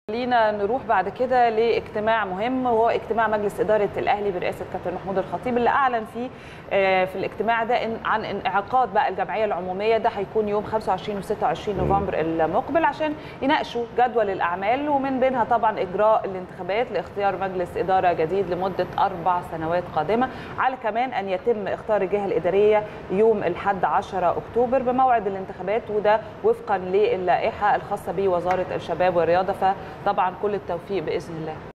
خلينا نروح بعد كده لاجتماع مهم وهو اجتماع مجلس اداره الاهلي برئاسه كابتن محمود الخطيب اللي اعلن فيه في الاجتماع ده إن عن انعقاد بقى الجمعيه العموميه ده هيكون يوم 25 و26 نوفمبر المقبل عشان يناقشوا جدول الاعمال ومن بينها طبعا اجراء الانتخابات لاختيار مجلس اداره جديد لمده اربع سنوات قادمه على كمان ان يتم اختار الجهه الاداريه يوم الاحد 10 اكتوبر بموعد الانتخابات وده وفقا للائحه الخاصه بوزاره الشباب والرياضه فطبعا كل التوفيق باذن الله